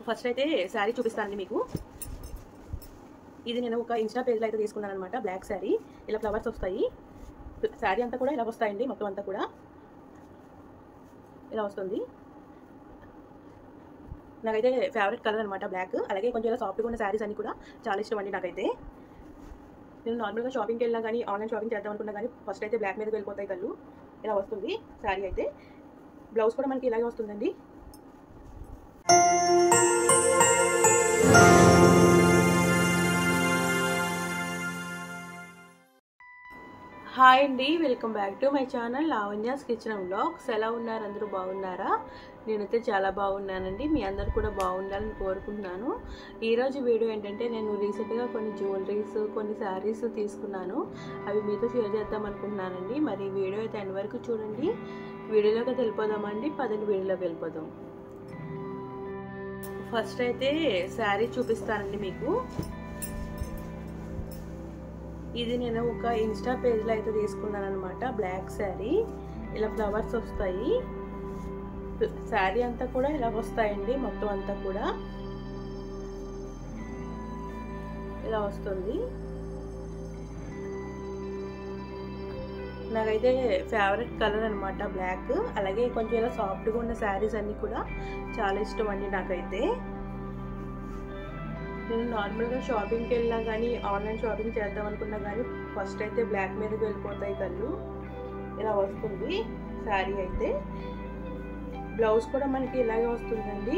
first అయితే శారీ చూపిస్తానండి మీకు ఇది నేను ఒక ఇన్స్టా పేజ్లో అయితే తీసుకున్నాను అనమాట బ్లాక్ శారీ ఇలా ఫ్లవర్స్ వస్తాయి శారీ అంతా కూడా ఇలా వస్తాయండి మొత్తం అంతా కూడా ఇలా వస్తుంది నాకైతే ఫేవరెట్ కలర్ అనమాట బ్లాక్ అలాగే కొంచెం ఇలా సాఫ్ట్గా ఉన్న శారీస్ అన్ని కూడా చాలా ఇష్టం అండి నాకైతే నేను నార్మల్గా షాపింగ్కి వెళ్ళినా కానీ ఆన్లైన్ షాపింగ్ చేద్దాం అనుకున్నా కానీ ఫస్ట్ అయితే బ్లాక్ మీదకి వెళ్ళిపోతాయి కళ్ళు ఇలా వస్తుంది శారీ అయితే బ్లౌజ్ కూడా మనకి ఇలాగే వస్తుందండి హాయ్ అండి welcome back to my channel Lavanya's kitchen vlogs ఎలా ఉన్నారు అందరూ బాగున్నారా నేనైతే చాలా బాగున్నానండి మీ అందరు కూడా బాగుండాలని కోరుకుంటున్నాను ఈరోజు వీడియో ఏంటంటే నేను రీసెంట్గా కొన్ని జ్యువెలరీస్ కొన్ని శారీస్ తీసుకున్నాను అవి మీతో షేర్ చేద్దాం అనుకుంటున్నానండి మరి వీడియో అయితే ఎండ్ వరకు చూడండి వీడియోలోకి వెళ్ళిపోదామండి పదండి వీడియోలోకి వెళ్ళిపోదాం ఫస్ట్ అయితే శారీ చూపిస్తానండి మీకు ఇది నేను ఒక ఇన్స్టా పేజ్లో అయితే తీసుకున్నాను అనమాట బ్లాక్ శారీ ఇలా ఫ్లవర్స్ వస్తాయి శారీ అంతా కూడా ఇలా వస్తాయండి మొత్తం అంతా కూడా ఇలా వస్తుంది నాకైతే ఫేవరెట్ కలర్ అనమాట బ్లాక్ అలాగే కొంచెం ఇలా సాఫ్ట్గా ఉన్న శారీస్ అన్నీ కూడా చాలా ఇష్టం అండి నాకైతే నేను నార్మల్గా షాపింగ్కి వెళ్ళినా కానీ ఆన్లైన్ షాపింగ్ చేద్దాం అనుకున్నా కానీ ఫస్ట్ అయితే బ్లాక్ మీదకి వెళ్ళిపోతాయి కళ్ళు ఇలా వస్తుంది శారీ అయితే బ్లౌజ్ కూడా మనకి ఇలాగే వస్తుందండి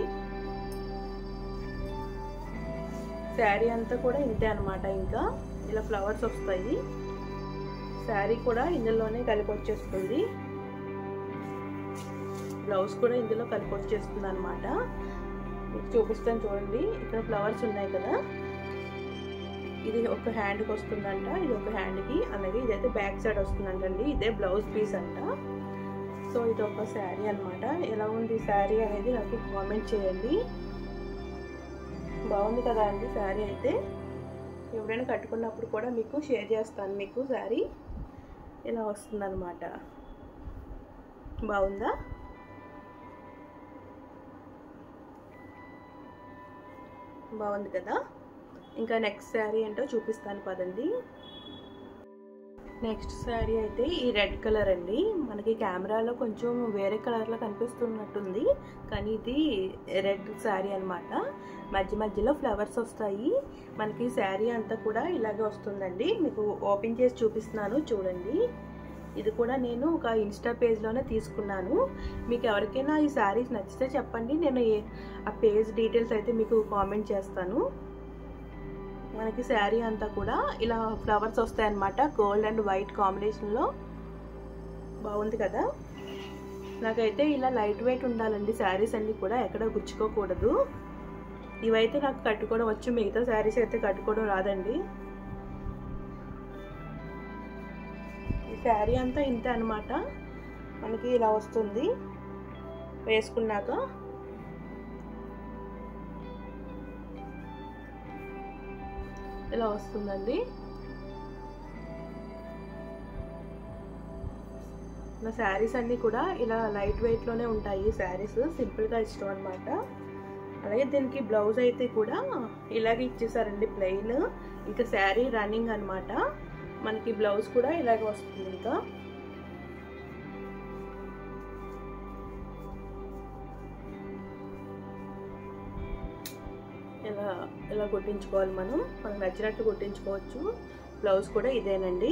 శారీ అంతా కూడా ఇంతే అనమాట ఇంకా ఇలా ఫ్లవర్స్ వస్తాయి శారీ కూడా ఇందులోనే కలిపి వచ్చేస్తుంది బ్లౌజ్ కూడా ఇందులో కలిపి వచ్చేస్తుంది అనమాట మీకు చూపిస్తాను చూడండి ఇక్కడ ఫ్లవర్స్ ఉన్నాయి కదా ఇది ఒక హ్యాండ్కి వస్తుందంట ఇది ఒక హ్యాండ్కి అలాగే ఇదైతే బ్యాక్ సైడ్ వస్తుందంటండి ఇదే బ్లౌజ్ పీస్ అంట సో ఇది ఒక శారీ అనమాట ఎలా ఉంది శారీ అనేది నాకు కామెంట్ చేయండి బాగుంది కదా అండి శారీ అయితే ఎప్పుడైనా కట్టుకున్నప్పుడు కూడా మీకు షేర్ చేస్తాను మీకు శారీ ఇలా వస్తుందన్నమాట బాగుందా బాగుంది కదా ఇంకా నెక్స్ట్ శారీ ఏంటో చూపిస్తాను పదండి నెక్స్ట్ శారీ అయితే ఈ రెడ్ కలర్ అండి మనకి కెమెరాలో కొంచెం వేరే కలర్లో కనిపిస్తున్నట్టుంది కానీ ఇది రెడ్ శారీ అనమాట మధ్య మధ్యలో ఫ్లవర్స్ వస్తాయి మనకి శారీ అంతా కూడా ఇలాగే వస్తుందండి మీకు ఓపెన్ చేసి చూపిస్తున్నాను చూడండి ఇది కూడా నేను ఒక ఇన్స్టా పేజ్లోనే తీసుకున్నాను మీకు ఎవరికైనా ఈ శారీస్ నచ్చితే చెప్పండి నేను ఆ పేజ్ డీటెయిల్స్ అయితే మీకు కామెంట్ చేస్తాను మనకి శారీ అంతా కూడా ఇలా ఫ్లవర్స్ వస్తాయి అన్నమాట గోల్డ్ అండ్ వైట్ కాంబినేషన్లో బాగుంది కదా నాకైతే ఇలా లైట్ వెయిట్ ఉండాలండి శారీస్ అన్నీ కూడా ఎక్కడ గుచ్చుకోకూడదు ఇవైతే నాకు కట్టుకోవడం వచ్చు మిగతా శారీస్ అయితే కట్టుకోవడం రాదండి ఈ శారీ అంతా ఇంతే అనమాట మనకి ఇలా వస్తుంది వేసుకున్నాక ఇలా వస్తుందండి నా శారీస్ అన్నీ కూడా ఇలా లైట్ వెయిట్లోనే ఉంటాయి శారీస్ సింపుల్గా ఇష్టం అనమాట అలాగే దీనికి బ్లౌజ్ అయితే కూడా ఇలాగే ఇచ్చేసారండి ప్లెయిన్ ఇంకా శారీ రన్నింగ్ అనమాట మనకి బ్లౌజ్ కూడా ఇలాగే వస్తుంది ఇంకా ఇలా ఇలా కుట్టించుకోవాలి మనం మనకు నచ్చినట్టు కుట్టించుకోవచ్చు బ్లౌజ్ కూడా ఇదేనండి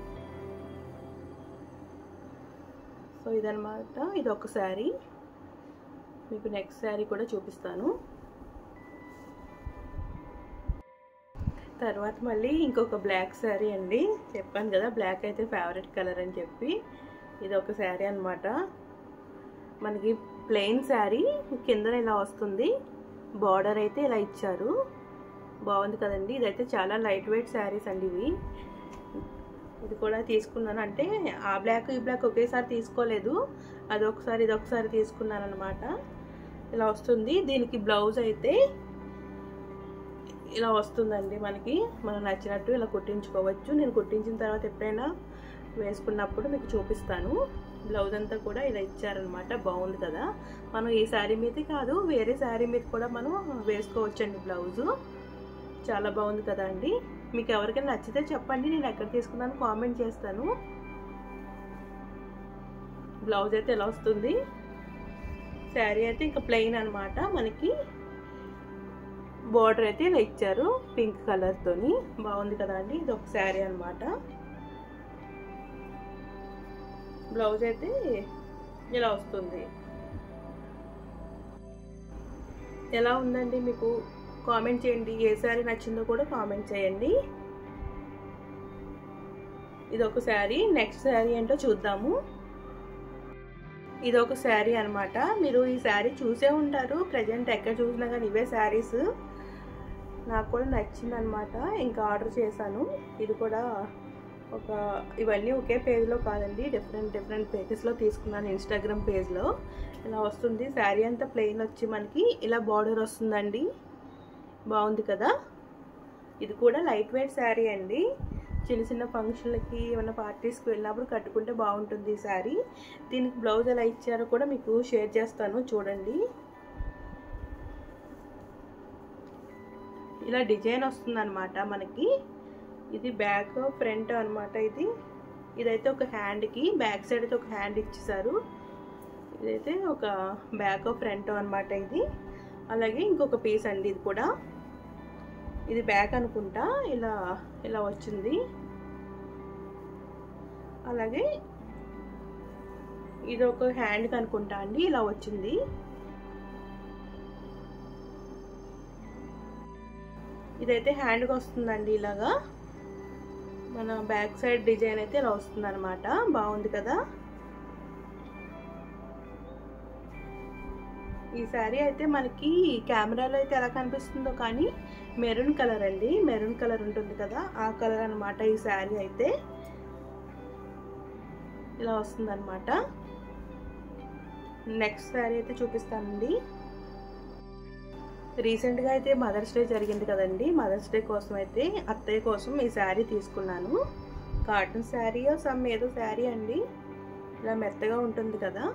సో ఇదనమాట ఇది ఒక శారీ మీకు నెక్స్ట్ శారీ కూడా చూపిస్తాను తర్వాత మళ్ళీ ఇంకొక బ్లాక్ శారీ అండి చెప్పాను కదా బ్లాక్ అయితే ఫేవరెట్ కలర్ అని చెప్పి ఇది ఒక శారీ అనమాట మనకి ప్లెయిన్ శారీ కింద ఇలా వస్తుంది బార్డర్ అయితే ఇలా ఇచ్చారు బాగుంది కదండి ఇదైతే చాలా లైట్ వెయిట్ శారీస్ అండి ఇవి ఇది కూడా తీసుకున్నాను అంటే ఆ బ్లాక్ ఈ బ్లాక్ ఒకేసారి తీసుకోలేదు అదొకసారి ఇదొకసారి తీసుకున్నాను అనమాట ఇలా వస్తుంది దీనికి బ్లౌజ్ అయితే ఇలా వస్తుందండి మనకి మనం నచ్చినట్టు ఇలా కుట్టించుకోవచ్చు నేను కుట్టించిన తర్వాత ఎప్పుడైనా వేసుకున్నప్పుడు మీకు చూపిస్తాను బ్లౌజ్ అంతా కూడా ఇలా ఇచ్చారనమాట బాగుంది కదా మనం ఈ శారీ మీద కాదు వేరే శారీ మీద కూడా మనం వేసుకోవచ్చండి బ్లౌజు చాలా బాగుంది కదా అండి మీకు ఎవరికైనా నచ్చితే చెప్పండి నేను ఎక్కడ తీసుకున్నాను కామెంట్ చేస్తాను బ్లౌజ్ అయితే ఎలా వస్తుంది శారీ అయితే ఇంకా ప్లెయిన్ అనమాట మనకి బార్డర్ అయితే ఇలా ఇచ్చారు పింక్ కలర్తోని బాగుంది కదా అండి ఇది ఒక శారీ అనమాట బ్లౌజ్ అయితే ఇలా వస్తుంది ఎలా ఉందండి మీకు కామెంట్ చేయండి ఏ శారీ నచ్చిందో కూడా కామెంట్ చేయండి ఇది ఒక శారీ నెక్స్ట్ శారీ ఏంటో చూద్దాము ఇది ఒక శారీ అనమాట మీరు ఈ శారీ చూసే ఉంటారు ప్రజెంట్ ఎక్కడ చూసినా కానీ ఇవే శారీస్ నాకు కూడా నచ్చింది అనమాట ఇంకా ఆర్డర్ చేశాను ఇది కూడా ఒక ఇవన్నీ ఒకే పేజ్లో కాదండి డిఫరెంట్ డిఫరెంట్ పేజెస్లో తీసుకున్నాను ఇన్స్టాగ్రామ్ పేజ్లో ఇలా వస్తుంది శారీ అంతా ప్లెయిన్ వచ్చి మనకి ఇలా బార్డర్ వస్తుందండి బాగుంది కదా ఇది కూడా లైట్ వెయిట్ శారీ అండి చిన్న చిన్న ఫంక్షన్లకి ఏమైనా పార్టీస్కి వెళ్ళినప్పుడు కట్టుకుంటే బాగుంటుంది ఈ శారీ దీనికి బ్లౌజ్ ఎలా ఇచ్చారో కూడా మీకు షేర్ చేస్తాను చూడండి ఇలా డిజైన్ వస్తుంది అనమాట మనకి ఇది బ్యాక్ ఫ్రంట్ అనమాట ఇది ఇదైతే ఒక హ్యాండ్కి బ్యాక్ సైడ్ అయితే ఒక హ్యాండ్ ఇచ్చేసారు ఇదైతే ఒక బ్యాక్ ఫ్రంట్ అనమాట ఇది అలాగే ఇంకొక పీస్ అండి ఇది కూడా ఇది బ్యాక్ అనుకుంటా ఇలా ఇలా వచ్చింది అలాగే ఇది ఒక హ్యాండ్ అనుకుంటా అండి ఇలా వచ్చింది ఇదైతే హ్యాండ్కి వస్తుందండి ఇలాగా మన బ్యాక్ సైడ్ డిజైన్ అయితే ఇలా వస్తుంది అనమాట బాగుంది కదా ఈ శారీ అయితే మనకి కెమెరాలో అయితే ఎలా కనిపిస్తుందో కానీ మెరూన్ కలర్ అండి మెరూన్ కలర్ ఉంటుంది కదా ఆ కలర్ అనమాట ఈ శారీ అయితే ఇలా వస్తుందన్నమాట నెక్స్ట్ శారీ అయితే చూపిస్తానండి రీసెంట్గా అయితే మదర్స్ డే జరిగింది కదండి మదర్స్ డే కోసం అయితే అత్తయ్య కోసం ఈ శారీ తీసుకున్నాను కాటన్ శారీ సమ్ ఏదో శారీ అండి ఇలా మెత్తగా ఉంటుంది కదా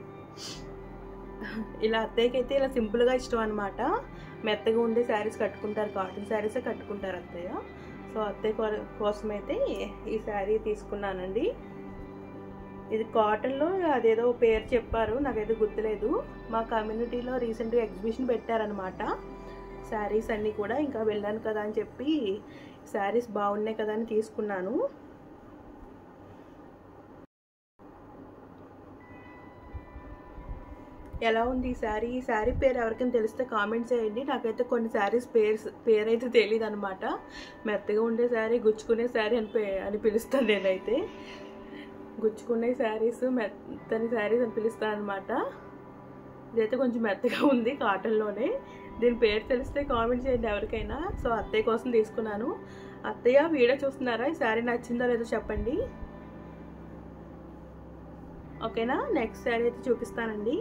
ఇలా అత్తయ్యకి అయితే ఇలా సింపుల్గా ఇష్టం అనమాట మెత్తగా ఉండే శారీస్ కట్టుకుంటారు కాటన్ శారీసే కట్టుకుంటారు అత్తయ్య సో అత్తయ్య కోసం అయితే ఈ శారీ తీసుకున్నానండి ఇది కాటన్లో అదేదో పేరు చెప్పారు నాకైతే గుర్తులేదు మా కమ్యూనిటీలో రీసెంట్గా ఎగ్జిబిషన్ పెట్టారనమాట శారీస్ అన్నీ కూడా ఇంకా వెళ్ళాను కదా అని చెప్పి శారీస్ బాగున్నాయి కదా అని తీసుకున్నాను ఎలా ఉంది ఈ శారీ ఈ శారీ పేరు ఎవరికైనా తెలిస్తే కామెంట్ చేయండి నాకైతే కొన్ని శారీస్ పేరు పేరు అయితే తెలియదు అనమాట మెత్తగా ఉండే శారీ గుచ్చుకునే శారీ అని పే అని పిలుస్తాను నేనైతే గుచ్చుకునే శారీస్ మెత్తని శారీస్ అని పిలుస్తాను అనమాట ఇదైతే కొంచెం మెత్తగా ఉంది కాటన్లోనే దీని పేరు తెలిస్తే కామెంట్ చేయండి ఎవరికైనా సో అత్తయ్య కోసం తీసుకున్నాను అత్తయ్య వీడియో చూస్తున్నారా ఈ శారీ నచ్చిందో లేదో చెప్పండి ఓకేనా నెక్స్ట్ శారీ అయితే చూపిస్తానండి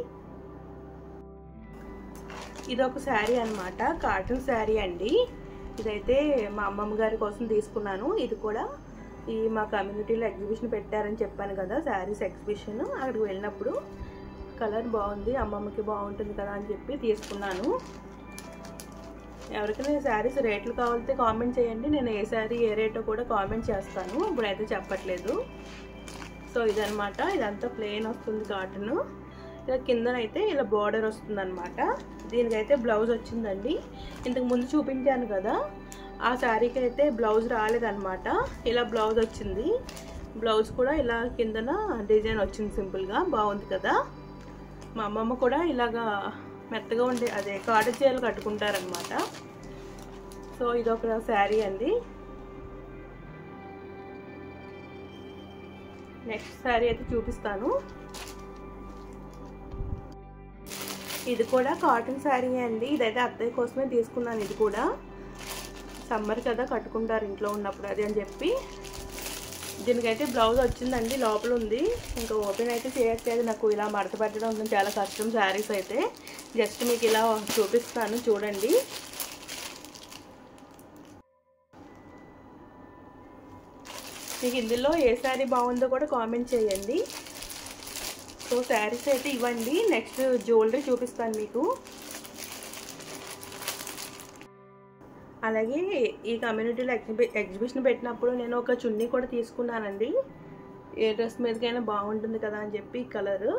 ఇది ఒక శారీ అనమాట కాటన్ శారీ అండి ఇదైతే మా అమ్మమ్మ గారి కోసం తీసుకున్నాను ఇది కూడా ఈ మా కమ్యూనిటీలో ఎగ్జిబిషన్ పెట్టారని చెప్పాను కదా శారీస్ ఎగ్జిబిషన్ అక్కడికి వెళ్ళినప్పుడు కలర్ బాగుంది అమ్మమ్మకి బాగుంటుంది కదా అని చెప్పి తీసుకున్నాను ఎవరికైనా శారీస్ రేట్లు కావాలితే కామెంట్ చేయండి నేను ఏ శారీ ఏ రేటో కూడా కామెంట్ చేస్తాను ఇప్పుడైతే చెప్పట్లేదు సో ఇదనమాట ఇదంతా ప్లెయిన్ వస్తుంది కాటన్ ఇలా కిందనైతే ఇలా బార్డర్ వస్తుంది అనమాట దీనికైతే బ్లౌజ్ వచ్చిందండి ఇంతకు ముందు చూపించాను కదా ఆ శారీకి అయితే బ్లౌజ్ రాలేదన్నమాట ఇలా బ్లౌజ్ వచ్చింది బ్లౌజ్ కూడా ఇలా కిందన డిజైన్ వచ్చింది సింపుల్గా బాగుంది కదా మా అమ్మమ్మ కూడా ఇలాగా మెత్తగా ఉండే అదే కాటన్ చీరలు కట్టుకుంటారనమాట సో ఇది ఒక శారీ అండి నెక్స్ట్ శారీ అయితే చూపిస్తాను ఇది కూడా కాటన్ శారీ అండి ఇదైతే అత్తయ్య కోసమే తీసుకున్నాను ఇది కూడా సమ్మర్ కదా కట్టుకుంటారు ఇంట్లో ఉన్నప్పుడు అది అని చెప్పి దీనికైతే బ్లౌజ్ వచ్చిందండి లోపల ఉంది ఇంకా ఓపెన్ అయితే చేయట్లేదు నాకు ఇలా మడత పెట్టడం చాలా కష్టం శారీస్ అయితే జస్ట్ మీకు ఇలా చూపిస్తాను చూడండి మీకు ఇందులో ఏ శారీ బాగుందో కూడా కామెంట్ చేయండి సో శారీస్ అయితే ఇవ్వండి నెక్స్ట్ జ్యువెలరీ చూపిస్తాను మీకు అలాగే ఈ కమ్యూనిటీలో ఎగ్జిబి ఎగ్జిబిషన్ పెట్టినప్పుడు నేను ఒక చున్నీ కూడా తీసుకున్నానండి ఏ డ్రెస్ మీదకైనా బాగుంటుంది కదా అని చెప్పి కలర్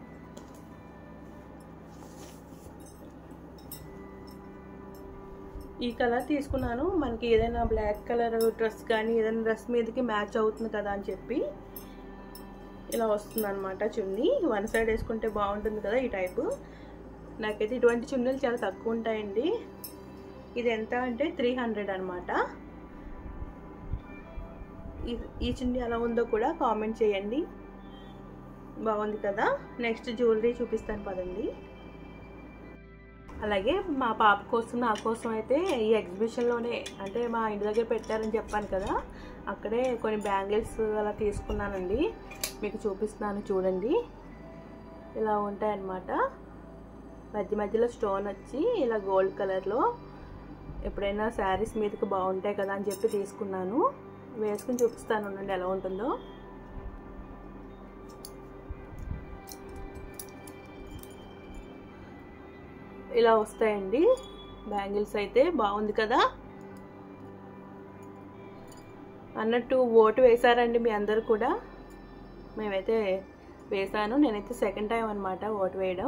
ఈ కలర్ తీసుకున్నాను మనకి ఏదైనా బ్లాక్ కలర్ డ్రెస్ కానీ ఏదైనా డ్రెస్ మీదకి మ్యాచ్ అవుతుంది కదా అని చెప్పి ఇలా వస్తుంది అనమాట చున్నీ వన్ సైడ్ వేసుకుంటే బాగుంటుంది కదా ఈ టైపు నాకైతే ఇటువంటి చున్నీలు చాలా తక్కువ ఉంటాయండి ఇది ఎంత అంటే త్రీ హండ్రెడ్ అనమాట ఈ చున్నీ ఎలా ఉందో కూడా కామెంట్ చేయండి బాగుంది కదా నెక్స్ట్ జ్యువెలరీ చూపిస్తాను పదండి అలాగే మా పాప కోసం నా కోసం అయితే ఈ ఎగ్జిబిషన్లోనే అంటే మా ఇంటి దగ్గర పెట్టారని చెప్పాను కదా అక్కడే కొన్ని బ్యాంగిల్స్ అలా తీసుకున్నానండి మీకు చూపిస్తున్నాను చూడండి ఇలా ఉంటాయన్నమాట మధ్య మధ్యలో స్టోన్ వచ్చి ఇలా గోల్డ్ కలర్లో ఎప్పుడైనా శారీస్ మీదకి బాగుంటాయి కదా అని చెప్పి తీసుకున్నాను వేసుకుని చూపిస్తాను ఉండండి ఎలా ఉంటుందో ఇలా వస్తాయండి బ్యాంగిల్స్ అయితే బాగుంది కదా అన్నట్టు ఓటు వేశారండి మీ అందరు కూడా మేమైతే వేశాను నేనైతే సెకండ్ టైం అనమాట ఓటు వేయడం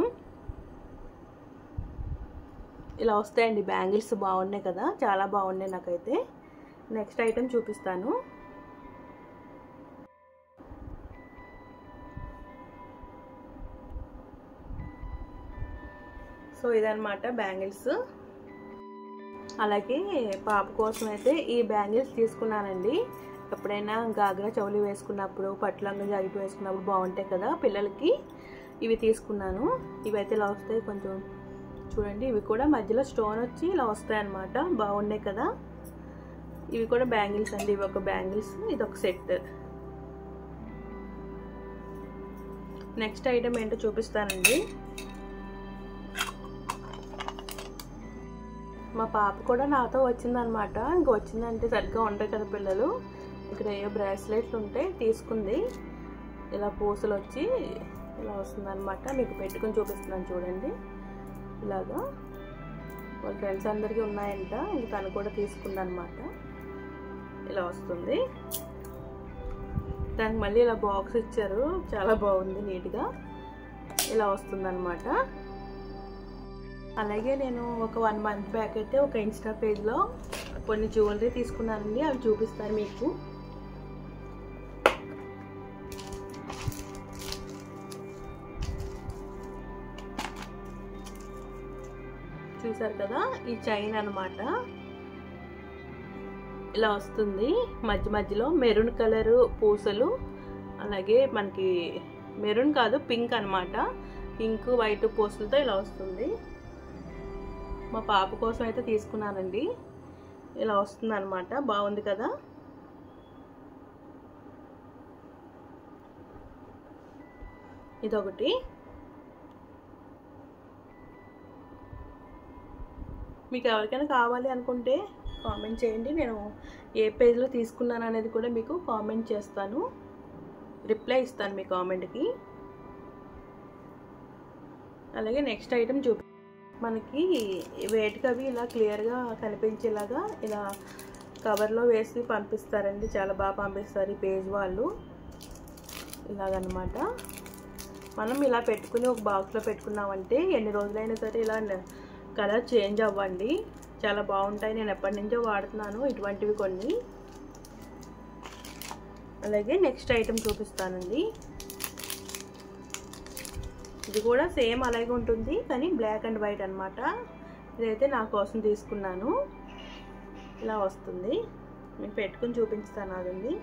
ఇలా వస్తాయండి బ్యాంగిల్స్ బాగున్నాయి కదా చాలా బాగున్నాయి నాకైతే నెక్స్ట్ ఐటెం చూపిస్తాను సో ఇదనమాట బ్యాంగిల్స్ అలాగే పాప కోసం అయితే ఈ బ్యాంగిల్స్ తీసుకున్నానండి ఎప్పుడైనా గాగ్రా చౌలి వేసుకున్నప్పుడు పట్టులంగా జాకెట్ వేసుకున్నప్పుడు బాగుంటాయి కదా పిల్లలకి ఇవి తీసుకున్నాను ఇవి అయితే ఇలా వస్తాయి కొంచెం చూడండి ఇవి కూడా మధ్యలో స్టోన్ వచ్చి ఇలా వస్తాయి అన్నమాట బాగున్నాయి కదా ఇవి కూడా బ్యాంగిల్స్ అండి ఇవి ఒక బ్యాంగిల్స్ ఇది ఒక సెట్ నెక్స్ట్ ఐటమ్ ఏంటో చూపిస్తానండి మా పాప కూడా నాతో వచ్చిందనమాట ఇంక వచ్చిందంటే సరిగ్గా ఉంటాయి కదా పిల్లలు ఇక్కడ ఏ బ్రాస్లెట్లు ఉంటే తీసుకుంది ఇలా పూసలు వచ్చి ఇలా వస్తుందన్నమాట మీకు పెట్టుకుని చూపిస్తున్నాను చూడండి ఇలాగా వాళ్ళ ఫ్రెండ్స్ అందరికీ ఉన్నాయంట ఇంక తను కూడా తీసుకుందనమాట ఇలా వస్తుంది దానికి మళ్ళీ ఇలా బాక్స్ ఇచ్చారు చాలా బాగుంది నీట్గా ఇలా వస్తుందన్నమాట అలాగే నేను ఒక వన్ మంత్ బ్యాక్ అయితే ఒక ఇన్స్టా పేజ్లో కొన్ని జ్యువెలరీ తీసుకున్నానండి అవి చూపిస్తాను మీకు చూసారు కదా ఈ చైన్ అనమాట ఇలా వస్తుంది మధ్య మధ్యలో మెరూన్ కలర్ పూసలు అలాగే మనకి మెరూన్ కాదు పింక్ అనమాట పింక్ వైట్ పూసలతో ఇలా వస్తుంది మా పాప కోసం అయితే తీసుకున్నానండి ఇలా వస్తుంది అనమాట బాగుంది కదా ఇదొకటి మీకు ఎవరికైనా కావాలి అనుకుంటే కామెంట్ చేయండి నేను ఏ పేజ్లో తీసుకున్నాను అనేది కూడా మీకు కామెంట్ చేస్తాను రిప్లై ఇస్తాను మీ కామెంట్కి అలాగే నెక్స్ట్ ఐటెం చూపి మనకి వేటికి అవి ఇలా క్లియర్గా కనిపించేలాగా ఇలా కవర్లో వేసి పంపిస్తారండి చాలా బాగా పంపిస్తారు ఈ పేజ్ వాళ్ళు ఇలాగనమాట మనం ఇలా పెట్టుకుని ఒక బాక్స్లో పెట్టుకున్నామంటే ఎన్ని రోజులైనా సరే ఇలా కలర్ చేంజ్ అవ్వండి చాలా బాగుంటాయి నేను ఎప్పటి నుంచో వాడుతున్నాను ఇటువంటివి కొన్ని అలాగే నెక్స్ట్ ఐటెం చూపిస్తానండి ఇది కూడా సేమ్ అలాగే ఉంటుంది కానీ బ్లాక్ అండ్ వైట్ అనమాట ఇదైతే నా కోసం తీసుకున్నాను ఇలా వస్తుంది నేను పెట్టుకుని చూపించుతాను అదండి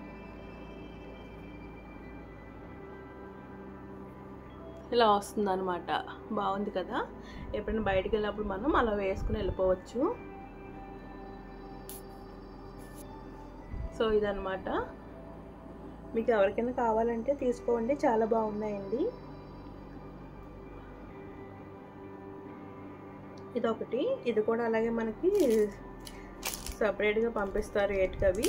ఇలా వస్తుంది అనమాట బాగుంది కదా ఎప్పుడైనా బయటికి వెళ్ళినప్పుడు మనం అలా వేసుకుని వెళ్ళిపోవచ్చు సో ఇదనమాట మీకు ఎవరికైనా కావాలంటే తీసుకోండి చాలా బాగున్నాయండి ఇదొకటి ఇది కూడా అలాగే మనకి సపరేట్గా పంపిస్తారు ఏటికవి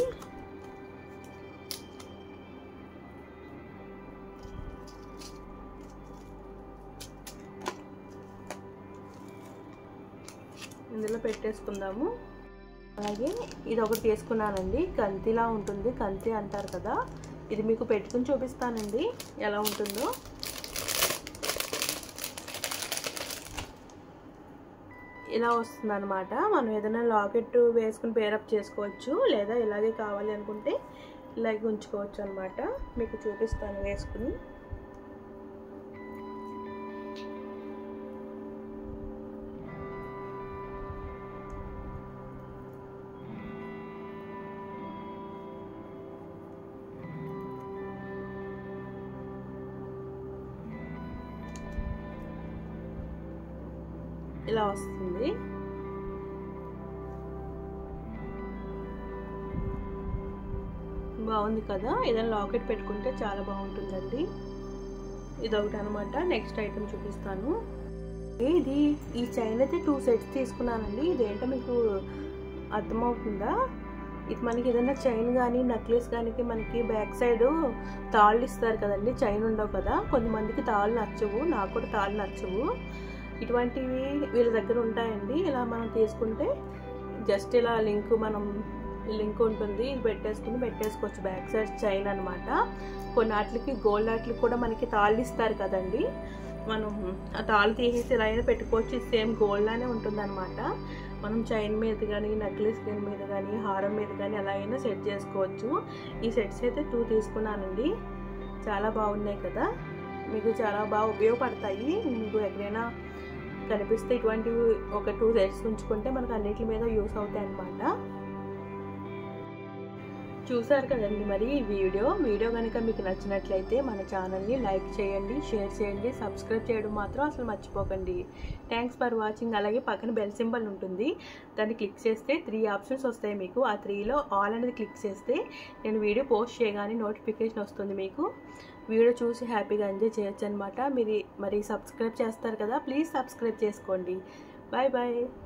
ఇందులో పెట్టేసుకుందాము అలాగే ఇది ఒకటి తీసుకున్నానండి కంతిలా ఉంటుంది కంతి అంటారు కదా ఇది మీకు పెట్టుకుని చూపిస్తానండి ఎలా ఉంటుందో ఇలా వస్తుంది అనమాట మనం ఏదైనా లాకెట్ వేసుకుని పేరప్ చేసుకోవచ్చు లేదా ఇలాగే కావాలి అనుకుంటే ఇలాగే ఉంచుకోవచ్చు అనమాట మీకు చూపిస్తాను వేసుకుని ఇలా వస్తుంది బాగుంది కదా ఏదైనా లాకెట్ పెట్టుకుంటే చాలా బాగుంటుందండి ఇది ఒకటి అనమాట నెక్స్ట్ ఐటమ్ చూపిస్తాను ఇది ఈ చైన్ అయితే టూ సెట్స్ తీసుకున్నానండి ఇదేంటో మీకు అర్థమవుతుందా ఇది మనకి ఏదైనా చైన్ కానీ నెక్లెస్ కానీ మనకి బ్యాక్ సైడ్ తాళ్ళు ఇస్తారు కదండి చైన్ ఉండవు కదా కొంతమందికి తాళ్ళు నచ్చవు నాకు కూడా తాళ్ళు నచ్చవు ఇటువంటివి వీళ్ళ దగ్గర ఉంటాయండి ఇలా మనం తీసుకుంటే జస్ట్ ఇలా లింక్ మనం లింక్ ఉంటుంది ఇది పెట్టేసుకుని పెట్టేసుకోవచ్చు బ్యాక్ సైడ్ చైన్ అనమాట కొన్ని వాటికి గోల్డ్ వాటికి కూడా మనకి తాళ్ళు ఇస్తారు కదండి మనం ఆ తాళ్ళు తీసేసి ఇలా అయినా పెట్టుకోవచ్చు సేమ్ గోల్డ్ లానే ఉంటుంది అనమాట మనం చైన్ మీద కానీ నెక్లెస్ మీద కానీ హారం మీద కానీ అలా అయినా సెట్ చేసుకోవచ్చు ఈ సెట్స్ అయితే టూ తీసుకున్నానండి చాలా బాగున్నాయి కదా మీకు చాలా బాగా ఉపయోగపడతాయి మీకు ఎక్కడైనా కనిపిస్తే ఇటువంటివి ఒక టూ సెట్స్ ఉంచుకుంటే మనకు అన్నిటి మీద యూస్ అవుతాయి అన్నమాట చూసారు కదండి మరి ఈ వీడియో వీడియో కనుక మీకు నచ్చినట్లయితే మన ఛానల్ని లైక్ చేయండి షేర్ చేయండి సబ్స్క్రైబ్ చేయడం మాత్రం అసలు మర్చిపోకండి థ్యాంక్స్ ఫర్ వాచింగ్ అలాగే పక్కన బెల్ సింబల్ ఉంటుంది దాన్ని క్లిక్ చేస్తే త్రీ ఆప్షన్స్ వస్తాయి మీకు ఆ త్రీలో ఆల్ అనేది క్లిక్ చేస్తే నేను వీడియో పోస్ట్ చేయగానే నోటిఫికేషన్ వస్తుంది మీకు వీడియో చూసి హ్యాపీగా ఎంజాయ్ చేయొచ్చు అనమాట మీరు మరి సబ్స్క్రైబ్ చేస్తారు కదా ప్లీజ్ సబ్స్క్రైబ్ చేసుకోండి బాయ్ బాయ్